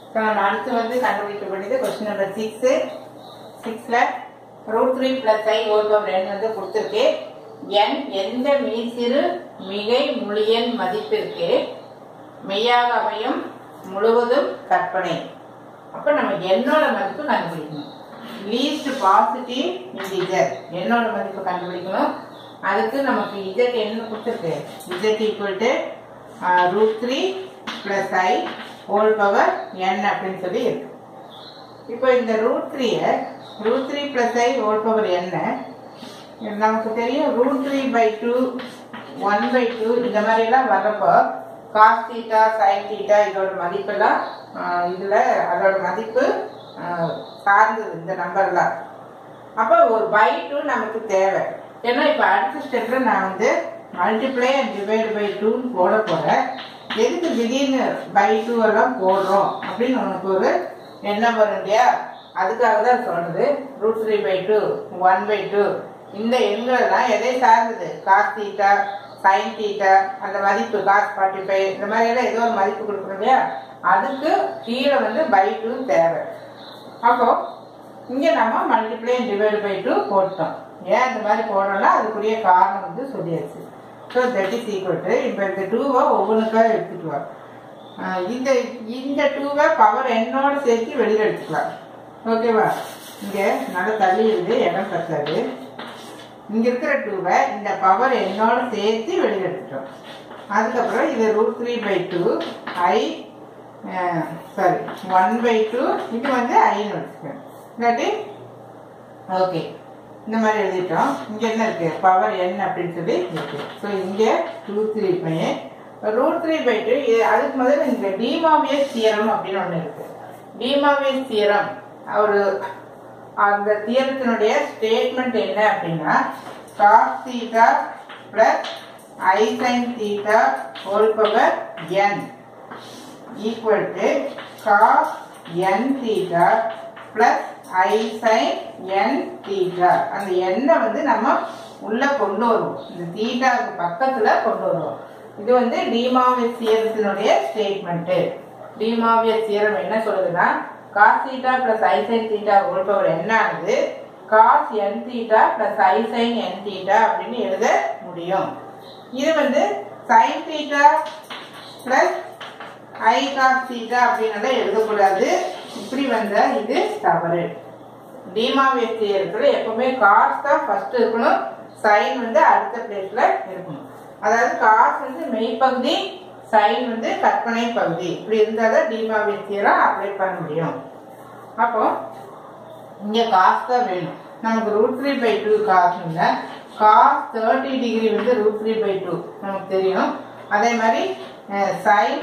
So நம்ம அடுத்து வந்து கண்டுபிடிக்க வேண்டியது கொஸ்டின் நம்பர் சிக்ஸு சிக்ஸில் root three plus I whole power N வந்து கொடுத்துருக்கு என் எந்த மீசிறு மிகை முழியன் மதிப்பிற்கு மெய்யாக அமையும் முழுவதும் கற்பனை அப்போ நம்ம என்னோட மதிப்பு கண்டுபிடிக்கணும் லீஸ்ட் பாசிட்டிவ் இன்டிஜர் என்னோட மதிப்பு கண்டுபிடிக்கணும் அதுக்கு நமக்கு இஜெட் என்ன கொடுத்துருக்கு Z equal to root three plus I whole power N அப்படின்னு சொல்லி இருக்கு இப்போ இந்த ரூட் த்ரீயை root three plus I whole power என்ன நமக்கு தெரியும் root three by two one by two இந்த மாதிரிலாம் வர்றப்போ காஸ் தீட்டா சைன் தீட்டா இதோட மதிப்பெல்லாம் ஆஹ், இதுல அதோட மதிப்பு ஆஹ், சார்ந்தது இந்த நம்பர்லாம் அப்போ ஒரு பை டூ நமக்கு தேவை ஏன்னா இப்போ அடுத்த ஸ்டெப்ல நான் வந்து மல்டிப்ளை அண்ட் டிவைட் பை டூன்னு போட போறேன் எதுக்கு திடீர்னு பை டூ எல்லாம் போடுறோம் அப்படின்னு உனக்கு ஒரு எண்ணம் வரும் இல்லையா அதுக்காக தான் சொல்றது root three by two one by two இந்த எண்களெல்லாம் எதை சார்ந்தது காஸ் தீட்டா சைன் தீட்டா அந்த மதிப்பு காஸ் ஃபார்ட்டி ஃபைவ் இந்த மாதிரி எல்லாம் ஏதோ ஒரு மதிப்பு கொடுக்கணும் இல்லையா அதுக்கு கீழே வந்து பை டூ தேவை அப்போ இங்க நம்ம மல்டிப்ளை டிவைட் பை டூ போட்டோம் ஏன் இந்த மாதிரி போடுறோம்னா அதுக்குரிய காரணம் வந்து சொல்லியாச்சு so that is equal to இப்போ இந்த டூவை ஒவ்வொன்றுக்கா எடுத்துக்கலாம் ஆஹ் இந்த இந்த டூவை பவர் என்னோட சேர்த்து வெளியில் எடுத்துக்கலாம் ஓகேவா இங்கே நல்லா தள்ளி இருந்து இடம் பத்தாது இங்க இருக்கிற டூவை இந்த பவர் என்னோட சேர்த்து வெளியில் எடுத்துட்டோம் அதுக்கப்புறம் இது root three by two I sorry one by two இது வந்து ஐன்னு வச்சுக்கோங்க இல்லாட்டி ஓகே இந்த மாதிரி எழுதிட்டோம் இங்க என்ன இருக்கு பவர் n அப்படின்னு சொல்லி இருக்கு ஸோ இங்க two three by root three by two அதுக்கு முதல்ல இங்க டிமாவியஸ் தியரம் அப்படின்னு ஒன்று இருக்கு டிமாவியஸ் தியரம் ஒரு அந்த தியரத்தினுடைய ஸ்டேட்மெண்ட் என்ன அப்படின்னா cos theta plus I sine theta whole power N equal to cos N theta plus I sine N theta அந்த எண்ணை வந்து நம்ம உள்ள கொண்டு வருவோம் இந்த தீட்டாவுக்கு பக்கத்துல கொண்டு வருவோம் இது வந்து டிமாவியஸ் தியரத்தினுடைய ஸ்டேட்மெண்ட் டிமாவியஸ் தியரம் என்ன சொல்லுதுன்னா காஸ் தீட்டா பிளஸ் ஐ சைன் தீட்டா ஹோல் பவர் என்ன ஆகுது காஸ் என் தீட்டா பிளஸ் ஐ சைன் என் தீட்டா அப்படின்னு எழுத முடியும் இது வந்து sine theta plus i cos theta அப்படின்னு எழுதக்கூடாது இப்படி வந்தா இது தவறு டிமாவியஸ் தியரத்துல எப்பவுமே காஸ் தான் ஃபர்ஸ்ட் இருக்கணும் சைன் வந்து அடுத்த பிளேஸ்ல இருக்கணும் அதாவது காஸ் வந்து மெய்ப்பகுதி சைன் வந்து கற்பனை பகுதி இப்படி இருந்தால் தான் டிமாவியஸ் தியரம் அப்ளை பண்ண முடியும் அப்போ இங்க காஸ் தான் வேணும் நமக்கு root three by two cos இல்லை காஸ் தேர்ட்டி டிகிரி வந்து ரூட் த்ரீ பை டூ நமக்கு தெரியும் அதே மாதிரி சைன்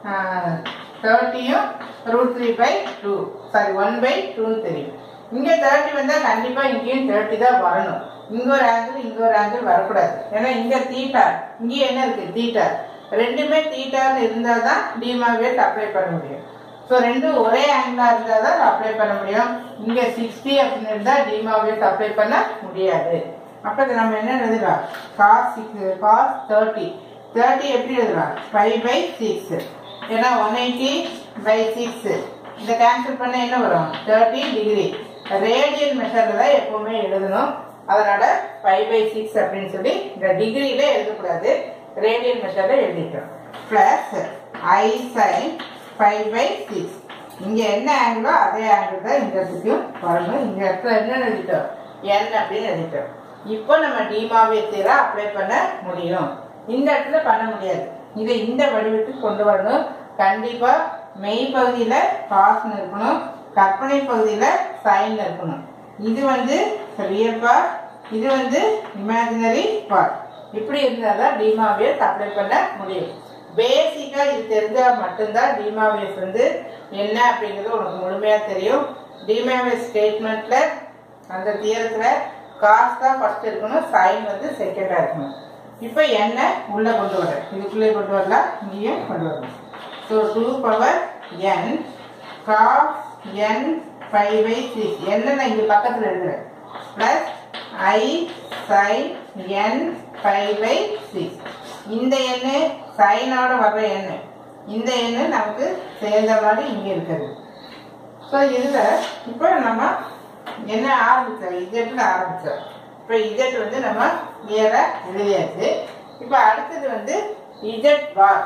தேர்ட்டியும் root three by two sorry one by டூன்னு தெரியும் இங்கே தேர்ட்டி வந்தால் கண்டிப்பாக இங்கேயும் தேர்ட்டி தான் வரணும் இங்க ஒரு ஆங்கிள் இங்க ஒரு ஆங்கிள் வரக்கூடாது ஏன்னா இங்க தீட்டா இங்கேயும் என்ன இருக்கு தீட்டா ரெண்டுமே தீட்டான்னு இருந்தால் தான் டிமாவேட் அப்ளை பண்ண முடியும் ஸோ ரெண்டும் ஒரே ஆங்கிளா இருந்தால் தான் அப்ளை பண்ண முடியும் இங்க சிக்ஸ்டி அப்படின்னு இருந்தால் டிமாவேட் அப்ளை பண்ண முடியாது அப்போ இதை நம்ம என்ன எழுதலாம் cos six cos thirty thirty எப்படி எழுதலாம் ஃபைவ் பை சிக்ஸ் ஏன்னா ஒன் எயிட்டி பை சிக்ஸ் இதை கேன்சல் பண்ண என்ன வரும் தேர்ட்டி டிகிரி ரேடியன் மெத்தடில் தான் எப்பவுமே எழுதணும் அதனால ஃபைவ் பை சிக்ஸ் அப்படின்னு சொல்லி இந்த டிகிரியில எழுதக்கூடாது ரேடியன் மெத்தடில் எழுதிக்கிறோம் plus I sine five by six இங்க என்ன ஆங்கிளோ அதே ஆங்கிள் தான் இந்த இடத்துக்கும் வரணும் இந்த இடத்துல என்ன எழுதிட்டோம் என் அப்படின்னு எழுதிட்டோம் இப்போ நம்ம டிமாவியத்தீர அப்ளை பண்ண முடியும் இந்த இடத்துல பண்ண முடியாது இதை இந்த வடிவத்துக்கு கொண்டு வரணும் கண்டிப்பா மெய் பகுதியில காசுன்னு இருக்கணும் கற்பனை பகுதியில சைன் இருக்கணும் இது வந்து ரியல் பார்ட் இது வந்து இமேஜினரி பார்ட் இப்படி இருந்தால் தான் டிமாவியஸ் அப்ளை பண்ண முடியும் பேசிக்கா இது தெரிஞ்சா மட்டும்தான் டிமாவியஸ் வந்து என்ன அப்படிங்கிறது உனக்கு முழுமையா தெரியும் டிமாவியஸ் ஸ்டேட்மெண்ட்ல அந்த தியரத்துல காசு தான் ஃபர்ஸ்ட் இருக்கணும் சைன் வந்து செகண்டா இருக்கணும் இப்போ என்ன உள்ள கொண்டு வர இதுக்குள்ளே கொண்டு வரலாம் இங்கேயும் கொண்டு வரணும் so two power n cos n five by six என்ன நான் இங்கே பக்கத்தில் எழுதுறேன் plus i sine n five by six இந்த எண்ணு சைனோட வர்ற எண்ணு இந்த எண்ணு நமக்கு சேர்ந்த மாதிரி இங்கே இருக்குது ஸோ இதில் இப்போ நம்ம என்ன ஆரம்பித்தோம் இஜெட்டில் ஆரம்பித்தோம் இப்போ இஜெட் வந்து நம்ம கிளியராக எழுதியாச்சு இப்போ அடுத்தது வந்து z bar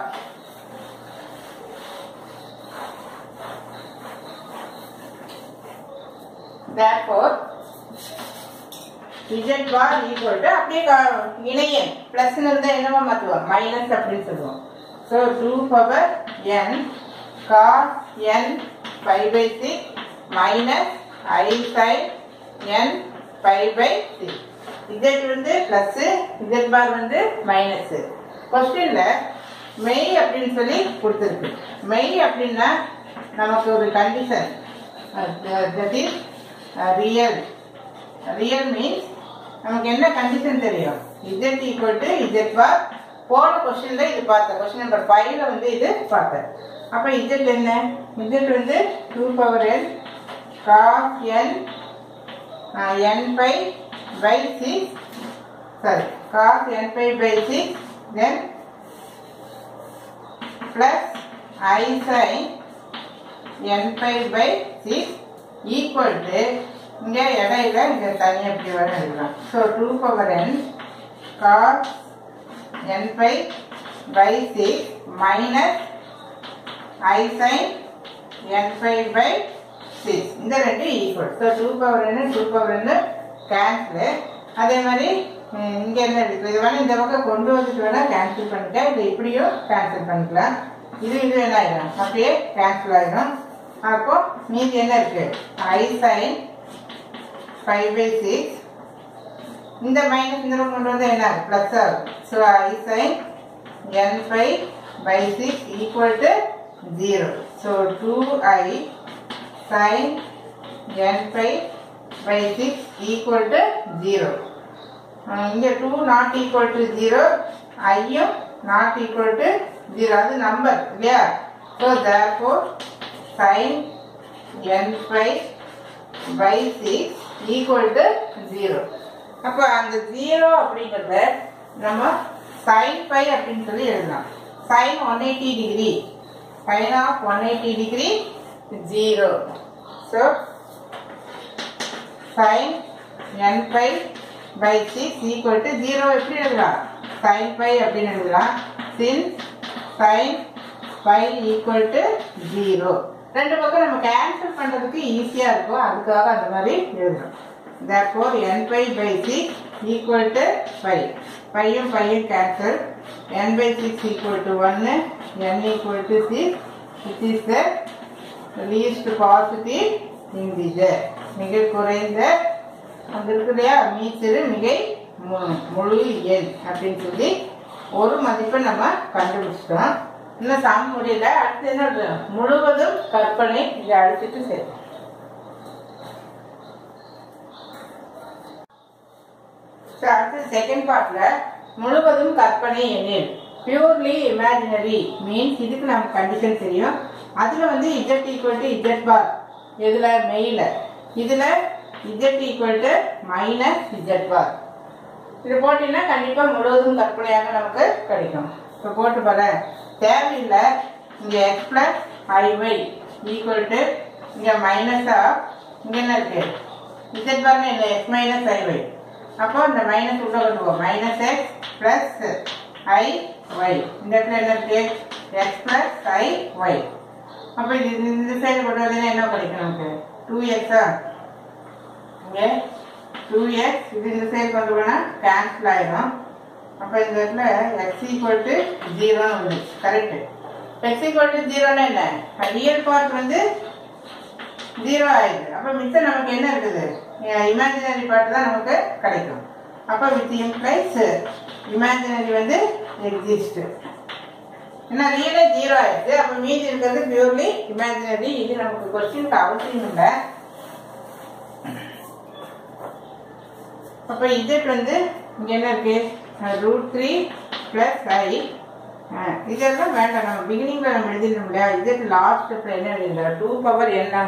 therefore z bar equal to அப்படியே கா- இணையன் பிளஸ் இருந்தா என்னவா மாத்துவோம் மைனஸ் அப்படின்னு சொல்லுவோம் so two power n cos n five by six minus i sine n five by six z வந்து பிளஸ் இஜெட் பார் வந்து மைனஸ் கொஸ்டின்ல மெய் அப்படின்னு சொல்லி கொடுத்துருக்கு மெய் அப்படின்னா நமக்கு ஒரு condition that is real real means நமக்கு என்ன கண்டிஷன் தெரியும் z equal to z bar போன கொஸ்டின்ல இது பார்த்தேன் கொஸ்டின் நம்பர் ஃபைவ்ல வந்து இது பார்த்தேன் அப்போ இஜெட் என்ன இஜெட் வந்து two power n cos n n pi by six sorry cos n pi by six then plus I sine n pi by six equal to இங்கே இடையில இங்கே தனியாக இப்படி வர எழுதலாம் so two power n cos n pi by six minus i sine n pi by six இந்த ரெண்டு equal so two power என்ன டூ பவர் என்ன கேன்சலு அதே மாதிரி அஹ், இங்க என்ன இருக்கு இது வேணா இந்த பக்கம் கொண்டு வந்துட்டு வேணா கேன்சல் பண்ணிக்க இது இப்படியும் கேன்சல் பண்ணிக்கலாம் இது இது என்ன ஆயிடும் அப்படியே கேன்சல் ஆயிடும் அப்போ மீதி என்ன இருக்கு i sine five by six இந்த மைனஸ் இந்த பக்கம் கொண்டு வந்தா என்ன ப்ளஸ் ஆகும் so i sine n five by six equal to zero so two i sine n five by six equal to zero இங்கே two not equal to zero ஐயும் not equal to zero அது number இல்லையா so therefore sine n five by six equal to zero அப்போ அந்த zero அப்படிங்கிறத நம்ம sign pi அப்படின்னு சொல்லி எழுதலாம் sine one eighty degree sine of one eighty degree zero so sine n pi by six equal to zero எப்படி எழுதலாம் sine pi அப்படின்னு எழுதலாம் since sine pi equal to zero ரெண்டு பக்கம் நம்ம கேன்சல் பண்ணுறதுக்கு ஈஸியாக இருக்கும் அதுக்காக அந்த மாதிரி எழுதணும் therefore n pi by 6 equal to 5 பையும் பையும் cancel n by 6 equal to 1 n equal to 6 it is the least positive integer மிக குறைந்த அங்க இருக்கு இல்லையா மீச்சிறு மிகை மு- முழு எண் அப்படின்னு சொல்லி ஒரு மதிப்பை நம்ம கண்டுபிடிச்சிட்டோம் இன்னும் சம் முடியல அடுத்து என்ன எழுதணும்? முழுவதும் கற்பனை இதை அழிச்சிட்டு சரி So, அடுத்து செகண்ட் பார்ட்ல முழுவதும் கற்பனை எண்ணில் பியூர்லி இமேஜினரி மீன்ஸ் இதுக்கு நமக்கு கண்டிஷன் தெரியும் அதுல வந்து z equal to z bar எதுல மெயில இதுல z equal to minus z bar இது போட்டீங்கன்னா கண்டிப்பா முழுவதும் கற்பனையாக நமக்கு கிடைக்கும் இப்போ போட்டு பாரு தேவையில்லை இங்க x plus i y equal to இங்க மைனஸா இங்க என்ன இருக்கு இசட் பாருங்க இல்லை எக்ஸ் மைனஸ் ஐஒய் அப்போ இந்த மைனஸ் உள்ள கொண்டு போவோம் minus x plus i y இந்த இடத்துல என்ன இருக்கு எக்ஸ் பிளஸ் ஐ ஒய் அப்போ இது இது- இந்த சைடு கொண்டு வந்தீங்கன்னா என்ன கிடைக்கும் நமக்கு டூ எக்ஸா இங்கே டூ எக்ஸ் இது இந்த சைடு கொண்டு போனால் கேன்சல் ஆயிடும் அப்போ இந்த இடத்துல எக்ஸ் ஈக்குவல் டு ஜீரோன்னு வந்து கரெக்டு எக்ஸ் ஈக்குவல் டு ஜீரோன்னா என்ன ரியல் பார்ட் வந்து ஜீரோ ஆயிடுது அப்போ மிச்சம் நமக்கு என்ன இருக்குது இமேஜினரி பார்ட் தான் நமக்கு கிடைக்கும் அப்போ வித் இம்ப்ளைஸ் இமேஜினரி வந்து எக்ஸிஸ்ட் ஏன்னா ரியலே ஜீரோ ஆயிடுச்சு அப்போ மீதி இருக்கிறது பியூர்லி இமேஜினரி இது நமக்கு கொஸ்டினுக்கு அவசியம் இல்லை அப்போ இஜெட் வந்து இங்கே என்ன இருக்கு ரூட் த்ரீ ப்ளஸ் ஐ இதெல்லாம் வேண்டாம் நம்ம பிகினிங்ல நம்ம எழுதிடணும் இல்லையா இஜெட் லாஸ்ட் என்ன எழுதிருந்தா டூ பவர் என்ன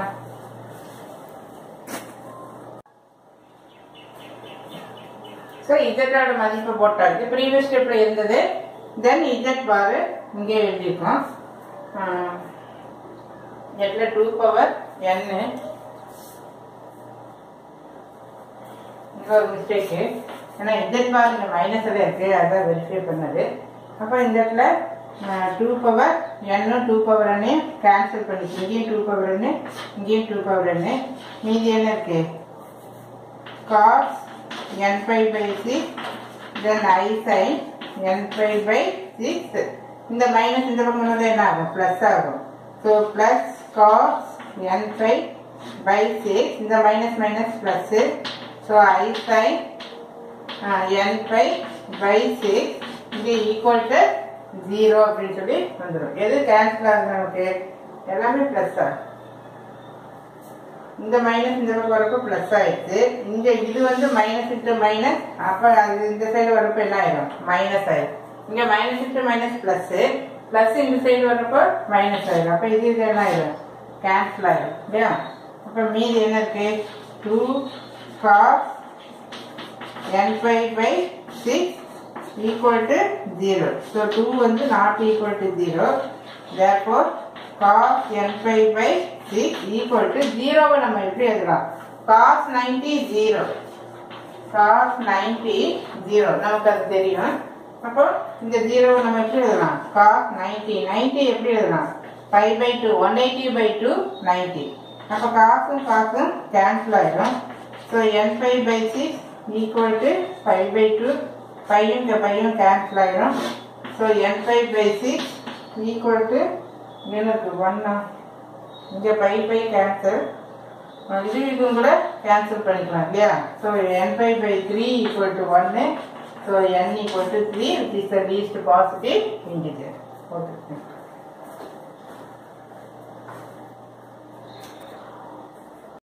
ஸோ இஜெட்டோட மதிப்பு போட்டாச்சு ப்ரீவியஸ் ஸ்டெப்ல இருந்தது தென் இஜெட் பார் இங்கே எழுதியிருக்கோம் எட்டில் டூ பவர் என்னு இங்கே ஒரு மிஸ்டேக்கு ஏன்னா இன்டெட் பார் இங்கே மைனஸில் இருக்குது அதான் வெரிஃபை பண்ணது அப்போ இந்த இடத்துல டூ பவர் என்னும் டூ பவர் என்ன கேன்சல் பண்ணிச்சு இங்கேயும் டூ பவர் என்ன இங்கேயும் டூ பவர் என்ன மீதி என்ன இருக்கு cos n five by six then i sine n five by six இந்த மைனஸ் இந்த பக்கம் வந்தது என்ன ஆகும் ப்ளஸ் ஆகும் so plus cos n five by six இந்த minus minus plus so i sine n five by six இது equal to zero அப்படின்னு சொல்லி வந்துடும் எது கேன்சல் ஆகுது நமக்கு எல்லாமே ப்ளஸ் ஆகும் இந்த மைனஸ் இந்த பக்கம் வரப்போ ப்ளஸ் ஆயிடுச்சு இங்கே இது வந்து மைனஸ் இன்ட்டு மைனஸ் அப்போ அது இந்த சைடு வரப்போ என்ன ஆயிடும் மைனஸ் ஆயிடும் இங்கே minus into minus plus plus இந்த சைடு வரப்போ மைனஸ் ஆயிடும் அப்போ இது இது என்ன ஆயிடும் கேன்சல் ஆயிடும் இல்லையா அப்போ மீதி என்ன இருக்கு two cos n5 by 6 equal to 0. So 2 வந்து not equal to 0. Therefore cos n5 by 6 equal to 0 வை நம்ம எப்படி எழுதலாம் cos 90 0 cos 90 0 நமக்கு அது தெரியும் அப்போ இந்த 0 வை நம்ம எப்படி எழுதலாம் cos 90 90 எப்படி எழுதலாம் 5 by 2 180 by 2 90 அப்போ காசும் காசும் கேன்சல் ஆயிடும் so n5 by 6 equal to 5 by 2 பையும் இந்த பையும் கேன்சல் ஆகிடும் so n five by six equal to எனக்கு ஒன்னா இங்கே பை பை கேன்சல் இது இதுவும் கூட கேன்சல் பண்ணிக்கலாம் இல்லையா so n five by three equal to ஒன்று so n equal to three which is the least positive integer okay